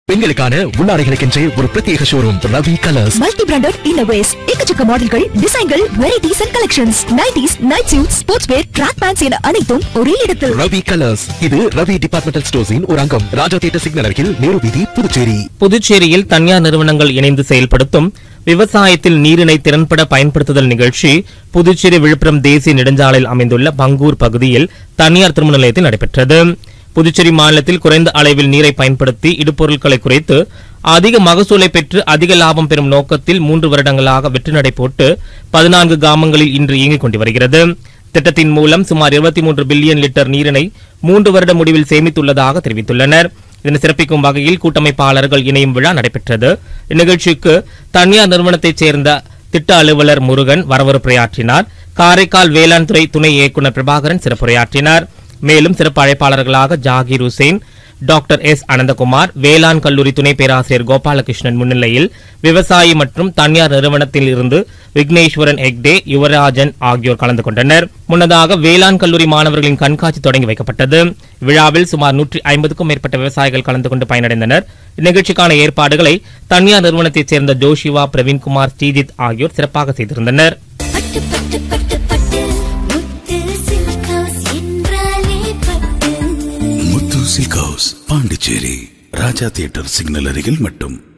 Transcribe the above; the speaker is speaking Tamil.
பெண்களுக்கான உள்ளாடைகளுக்கென்றே ஒரு பிரத்யேக showroom Ravi colours multi branded இன்னோவேஸ் எக்கச்சக்க மாடல்கள் டிசைன்கள் varieties and collections nighties night suit sports wear track pants என அனைத்தும் ஒரே இடத்தில் ரவி கலர்ஸ் இது ரவி டிபார்ட்மெண்டல் ஸ்டோர்ஸின் ஒரு அங்கம் ராஜா தியேட்டர் சிக்னல் அருகில் நேரு வீதி புதுச்சேரி புதுச்சேரியில் தனியார் நிறுவனங்கள் இணைந்து செயல்படுத்தும் விவசாயத்தில் நீரினை திறன்பட பயன்படுத்துதல் நிகழ்ச்சி புதுச்சேரி விழுப்புரம் தேசிய நெடுஞ்சாலையில் அமைந்துள்ள பங்கூர் பகுதியில் தனியார் திருமண நிலையத்தில் நடைபெற்றது புதுச்சேரி மாநிலத்தில் குறைந்த அளவில் நீரை பயன்படுத்தி இடுபொருட்களை குறைத்து அதிக மகசூலை பெற்று அதிக லாபம் பெறும் நோக்கத்தில் மூன்று வருடங்களாக வெற்றி நடை போட்டு பதினான்கு கிராமங்களில் இன்று இயங்கிக் கொண்டு வருகிறது திட்டத்தின் மூலம் சுமார் 23 மூன்று பில்லியன் லிட்டர் நீரினை மூன்று வருட முடிவில் சேமித்துள்ளதாக தெரிவித்துள்ளனர் இதனை சிறப்பிக்கும் வகையில் கூட்டமைப்பாளர்கள் இணையும் விழா நடைபெற்றது இந்நிகழ்ச்சிக்கு தனியார் நிறுவனத்தைச் சேர்ந்த திட்ட அலுவலர் முருகன் வரவேற்புரையாற்றினார் காரைக்கால் வேளாண் துறை துணை இயக்குநர் பிரபாகரன் சிறப்புரையாற்றினார் மேலும் சிறப்பு அழைப்பாளர்களாக ஜாகீர் ஹுசேன் டாக்டர் எஸ் அனந்தகுமார் வேளாண் கல்லூரி துணை பேராசிரியர் கோபாலகிருஷ்ணன் முன்னிலையில் விவசாயி மற்றும் தனியார் நிறுவனத்தில் இருந்து விக்னேஸ்வரன் ஹெக்டே யுவராஜன் ஆகியோர் கலந்து கொண்டனர் முன்னதாக வேளாண் கல்லூரி மாணவர்களின் கண்காட்சி தொடங்கி வைக்கப்பட்டது விழாவில் சுமார் நூற்றி ஐம்பதுக்கும் மேற்பட்ட விவசாயிகள் கலந்து கொண்டு பயனடைந்தனர் இந்நிகழ்ச்சிக்கான ஏற்பாடுகளை தனியார் நிறுவனத்தைச் சேர்ந்த ஜோஷிவா பிரவீன்குமார் ஸ்ரீஜித் ஆகியோர் சிறப்பாக செய்திருந்தனர் பட்டு பட்டு பட்டு பட்டு முத்து சில்க் ஹவுஸ் என்றாலே பட்டு Muthu silk house Pondicherry Raja theatre signal அருகில் மட்டும்